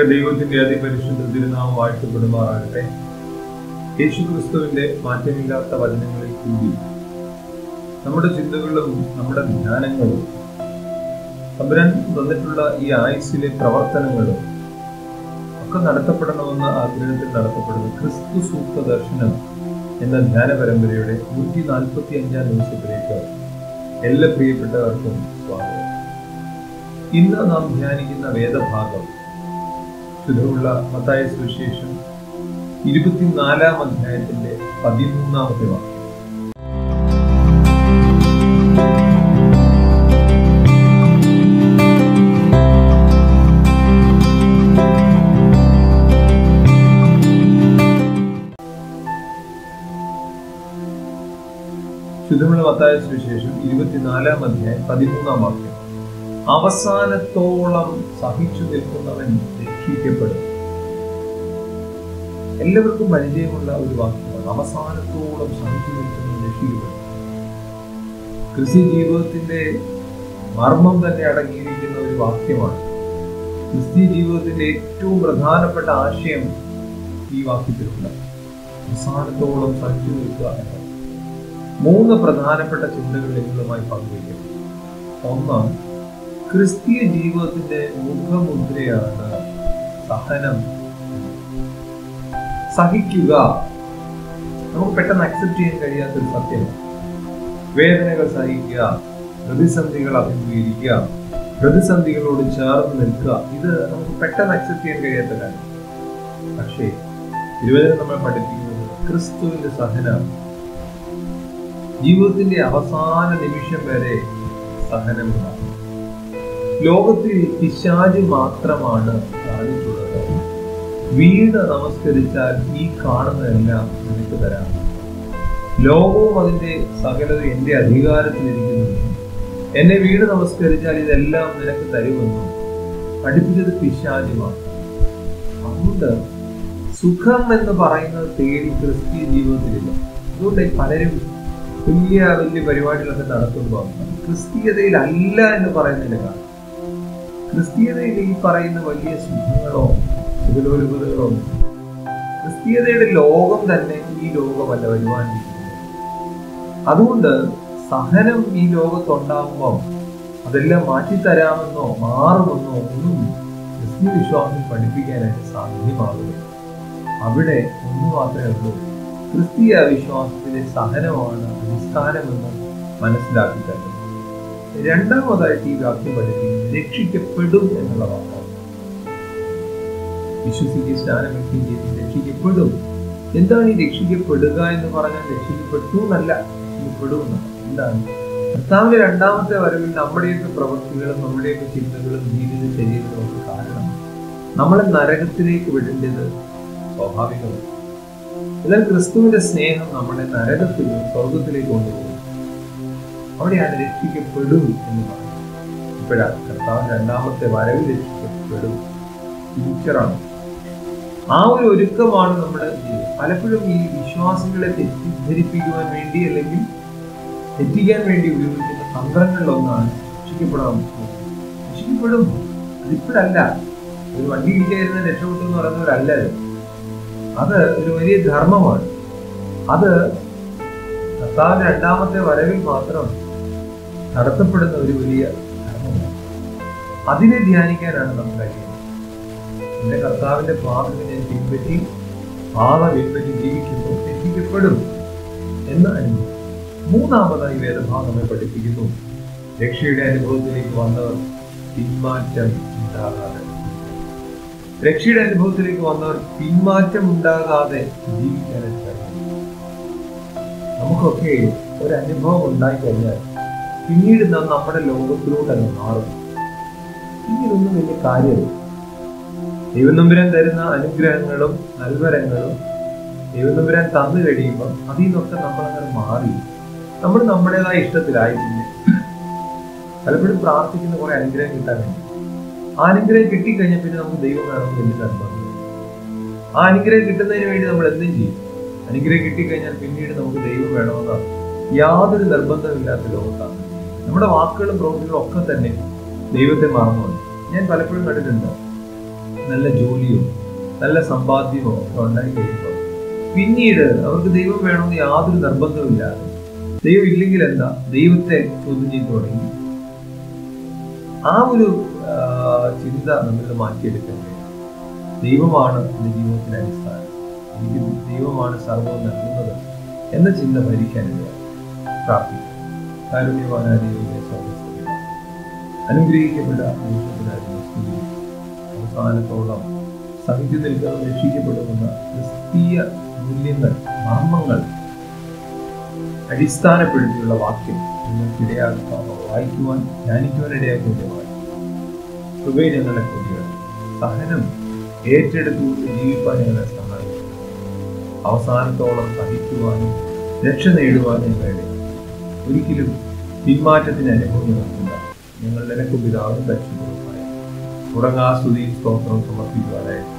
ദൈവത്തിന്റെ അതിപരിശുദ്ധ തിരുനാമം വാഴ്ത്തപ്പെടുമാറാകട്ടെ യേശു ക്രിസ്തുവിന്റെ മാറ്റമില്ലാത്ത വചനങ്ങളിൽ കൂടി നമ്മുടെ ചിന്തകളും നമ്മുടെ ധ്യാനങ്ങളും തമ്പുരാൻ തന്നിട്ടുള്ള ഈ ആയുസ്സിലെ പ്രവർത്തനങ്ങളും ഒക്കെ നടത്തപ്പെടണമെന്ന ആഗ്രഹത്തിൽ നടത്തപ്പെടുന്ന ക്രിസ്തു സൂക്ത ദർശനം എന്ന ധ്യാന പരമ്പരയുടെ നൂറ്റി നാൽപ്പത്തി അഞ്ചാം ദിവസത്തിലേക്ക് എല്ലാ പ്രിയപ്പെട്ടവർക്കും സ്വാഗതം ഇന്ന് നാം ധ്യാനിക്കുന്ന വേദഭാഗം ശുദ്ധമുള്ള മത്തായ സുവിശേഷം ഇരുപത്തിനാലാം അധ്യായത്തിന്റെ പതിമൂന്നാമത്തെ വാക്യം ശുദ്ധമുള്ള മത്തായ സുവിശേഷം ഇരുപത്തിനാലാം അധ്യായം പതിമൂന്നാം വാക്യം അവസാനത്തോളം സഹിച്ചു നിൽക്കുന്നവൻ രക്ഷിക്കപ്പെടും എല്ലാവർക്കും പരിചയമുള്ള ഒരു വാക്യമാണ് അവസാനത്തോളം സഹിച്ചു നിൽക്കുന്നവൻ രക്ഷിക്കപ്പെടും കൃഷി ജീവിതത്തിന്റെ മർമ്മം തന്നെ അടങ്ങിയിരിക്കുന്ന ഒരു വാക്യമാണ് ക്രിസ്തീയ ജീവിതത്തിന്റെ ഏറ്റവും പ്രധാനപ്പെട്ട ആശയം ഈ വാക്യത്തിലുണ്ട് അവസാനത്തോളം സഹിച്ചു നിൽക്കുക എന്നത് മൂന്ന് പ്രധാനപ്പെട്ട ചിന്തകൾ നിങ്ങളുമായി പങ്കുവയ്ക്കും ഒന്ന് ക്രിസ്തീയ ജീവിതത്തിന്റെ മുഖമുദ്രയാണ് സഹനം സഹിക്കുക നമുക്ക് പെട്ടെന്ന് അക്സെപ്റ്റ് ചെയ്യാൻ കഴിയാത്തൊരു സത്യമാണ് വേദനകൾ സഹിക്കുക പ്രതിസന്ധികൾ അഭിമുഖീകരിക്കുക പ്രതിസന്ധികളോട് ചേർന്ന് നിൽക്കുക ഇത് നമുക്ക് പെട്ടെന്ന് അക്സെപ്റ്റ് ചെയ്യാൻ കഴിയാത്ത കാര്യം പക്ഷേ തിരുവചനം നമ്മൾ പഠിപ്പിക്കുന്നത് ക്രിസ്തുവിന്റെ സഹനം ജീവിതത്തിന്റെ അവസാന നിമിഷം വരെ സഹനമുണ്ടാകും ലോകത്തിൽ പിശാജ് മാത്രമാണ് പറഞ്ഞിട്ടുള്ളത് വീട് നമസ്കരിച്ചാൽ ഈ കാണുന്നതെല്ലാം നിനക്ക് തരാം ലോകവും അതിന്റെ സകലത എന്റെ അധികാരത്തിലിരിക്കുന്നു എന്നെ വീട് നമസ്കരിച്ചാൽ ഇതെല്ലാം നിനക്ക് തരുമെന്നും പഠിപ്പിച്ചത് പിശാചുമാണ് അതുകൊണ്ട് സുഖം എന്ന് പറയുന്നത് തേടി ക്രിസ്തീയ ജീവിതത്തിലില്ല അതുകൊണ്ട് പലരും വലിയ വലിയ പരിപാടികളൊക്കെ നടത്തുമ്പോൾ ക്രിസ്തീയതയിൽ അല്ല എന്ന് പറയുന്നതിന് കാരണം ക്രിസ്തീയതയിൽ ഈ പറയുന്ന വലിയ സുഖങ്ങളോ സുഖലോലുപതകളോ ക്രിസ്തീയതയുടെ ലോകം തന്നെ ഈ ലോകമല്ല വരുവാനിരിക്കുന്നത് അതുകൊണ്ട് സഹനം ഈ ലോകത്തുണ്ടാകുമ്പോൾ അതെല്ലാം മാറ്റിത്തരാമെന്നോ മാറുമെന്നോ ഒന്നും ക്രിസ്തീയ വിശ്വാസം പഠിപ്പിക്കാനായിട്ട് സാധ്യമാകുന്നില്ല അവിടെ ഒന്ന് മാത്രമേ ഉള്ളൂ ക്രിസ്തീയ വിശ്വാസത്തിലെ സഹനമാണ് അടിസ്ഥാനമെന്ന് മനസ്സിലാക്കി തരുന്നത് രണ്ടാമതായിട്ട് ഈ വാക്യം പഠിപ്പിക്കുന്നത് രക്ഷിക്കപ്പെടും എന്നുള്ള വാക്കാണ് വിശ്വസിക്കുക സ്നാനമൊക്കെ ചെയ്ത് രക്ഷിക്കപ്പെടും എന്താണ് ഈ രക്ഷിക്കപ്പെടുക എന്ന് പറഞ്ഞാൽ രക്ഷിക്കപ്പെട്ടു എന്നല്ല രക്ഷിക്കപ്പെടും എന്നാണ് എന്താണ് കർത്താവിന്റെ രണ്ടാമത്തെ വരവിൽ നമ്മുടെയൊക്കെ പ്രവൃത്തികളും നമ്മുടെയൊക്കെ ചിന്തകളും ജീവിത ശരീരവും ഒക്കെ കാരണം നമ്മളെ നരകത്തിലേക്ക് വിടേണ്ടത് സ്വാഭാവികമാണ് എന്നാൽ ക്രിസ്തുവിന്റെ സ്നേഹം നമ്മളെ നരകത്തിൽ സ്വർഗത്തിലേക്ക് കൊണ്ടുപോകും അവിടെയാണ് രക്ഷിക്കപ്പെടും എന്ന് പറയുന്നത് ഇപ്പോഴാണ് കർത്താവ് രണ്ടാമത്തെ വരവിൽ രക്ഷിക്കപ്പെടും ഫ്യൂച്ചറാണ് ആ ഒരു ഒരുക്കമാണ് നമ്മുടെ ജീവിതം പലപ്പോഴും ഈ വിശ്വാസികളെ തെറ്റിദ്ധരിപ്പിക്കുവാൻ വേണ്ടി അല്ലെങ്കിൽ തെറ്റിക്കാൻ വേണ്ടി ഉപയോഗിക്കുന്ന തന്ത്രങ്ങളിലൊന്നാണ് രക്ഷിക്കപ്പെടാൻ രക്ഷിക്കപ്പെടും അതിപ്പോഴല്ല ഒരു വണ്ടി ഇടിക്കായിരുന്ന രക്ഷപ്പെട്ടു എന്ന് പറയുന്നവരല്ല അത് അത് ഒരു വലിയ ധർമ്മമാണ് അത് കർത്താവിന്റെ രണ്ടാമത്തെ വരവിൽ മാത്രം നടത്തപ്പെടുന്ന ഒരു വലിയ ധർമ്മമാണ് അതിനെ ധ്യാനിക്കാനാണ് നമ്മൾ കഴിയുന്നത് എന്റെ കർത്താവിന്റെ പാതകൾ ഞാൻ പിൻപറ്റി പാത പിൻപറ്റി ജീവിക്കുമ്പോൾ രക്ഷിക്കപ്പെടും എന്ന അനുഭവം മൂന്നാമതായി വേദഭാഗം നമ്മെ പഠിപ്പിക്കുന്നു രക്ഷയുടെ അനുഭവത്തിലേക്ക് വന്നവർ പിന്മാറ്റം ഉണ്ടാകാതെ രക്ഷയുടെ അനുഭവത്തിലേക്ക് വന്നവർ പിന്മാറ്റം ഉണ്ടാകാതെ ജീവിക്കാനായിട്ട് കഴിയും നമുക്കൊക്കെ ഒരു അനുഭവം ഉണ്ടായി കഴിഞ്ഞാൽ പിന്നീട് നാം നമ്മുടെ ലോകത്തിലൂടെ അങ്ങ് മാറും പിന്നീടൊന്നും വലിയ കാര്യമില്ല ദൈവം നമ്പുരാൻ തരുന്ന അനുഗ്രഹങ്ങളും നൽവരങ്ങളും ദൈവം നമ്പുരാൻ തന്നു കഴിയുമ്പോൾ അതിൽ നിന്നൊക്കെ നമ്മളങ്ങനെ മാറി നമ്മൾ നമ്മുടേതായ ഇഷ്ടത്തിലായിട്ടില്ല പലപ്പോഴും പ്രാർത്ഥിക്കുന്ന കുറെ അനുഗ്രഹം കിട്ടാൻ വേണ്ടി ആ അനുഗ്രഹം കിട്ടിക്കഴിഞ്ഞാൽ പിന്നെ നമുക്ക് ദൈവം വേണമെന്ന് വലിയ നിർബന്ധം ആ അനുഗ്രഹം കിട്ടുന്നതിന് വേണ്ടി നമ്മൾ എന്തും ചെയ്യും അനുഗ്രഹം കിട്ടിക്കഴിഞ്ഞാൽ പിന്നീട് നമുക്ക് ദൈവം വേണമെന്നാണ് യാതൊരു നിർബന്ധമില്ലാത്ത ലോകത്താണ് നമ്മുടെ വാക്കുകളും പ്രവൃത്തികളും ഒക്കെ തന്നെ ദൈവത്തെ മറന്നുകൊണ്ട് ഞാൻ പലപ്പോഴും കണ്ടിട്ടുണ്ട് നല്ല ജോലിയോ നല്ല സമ്പാദ്യമോ ഒക്കെ ഉണ്ടായി കഴിയുമ്പോൾ പിന്നീട് അവർക്ക് ദൈവം വേണമെന്ന് യാതൊരു നിർബന്ധവുമില്ലാതെ ദൈവം ഇല്ലെങ്കിൽ എന്താ ദൈവത്തെ ചോദ്യം ചെയ്തു തുടങ്ങി ആ ഒരു ആ, ചിന്ത നമ്മൾ മാറ്റിയെടുക്കേണ്ടത് ദൈവമാണ് എൻ്റെ ജീവിതത്തിന്റെ അടിസ്ഥാനം എനിക്ക് ദൈവമാണ് സർവ്വം നൽകുന്നത് എന്ന ചിന്ത ഭരിക്കാനില്ല പ്രാർത്ഥിക്കും കാരുണ്യവാനായ ദൈവത്തെ സ്വർഗ്ഗസ്ഥനായ അനുഗ്രഹിക്കപ്പെട്ട ദൈവത്തിനായിരുന്നു സ്തുതി അവസാനത്തോളം സഹിച്ചു നിൽക്കുന്ന രക്ഷിക്കപ്പെടുമെന്ന ക്രിസ്തീയ മൂല്യങ്ങൾ മർമ്മങ്ങൾ അടിസ്ഥാനപ്പെടുത്തിയുള്ള വാക്യം നിങ്ങൾക്കിടയാക്കാൻ വായിക്കുവാൻ ധ്യാനിക്കുവാൻ ഇടയാക്കുന്നതുമായി കൃപയെ ഞങ്ങളെ കൊല്ലുക സഹനം ഏറ്റെടുത്തുകൊണ്ട് ജീവിക്കാൻ ഞങ്ങളെ സഹായിക്കും അവസാനത്തോളം സഹിക്കുവാനും രക്ഷ നേടുവാനും ഞങ്ങളുടെ ഒരിക്കലും പിന്മാറ്റത്തിന് അനുഭവം ഞങ്ങൾക്കില്ല ഞങ്ങളുടെ നിനക്ക് പിതാവും ദക്ഷിണവുമായ തുടങ്ങാ സ്തുതി സ്തോത്രം സമർപ്പിക്കുവാനായിട്ട്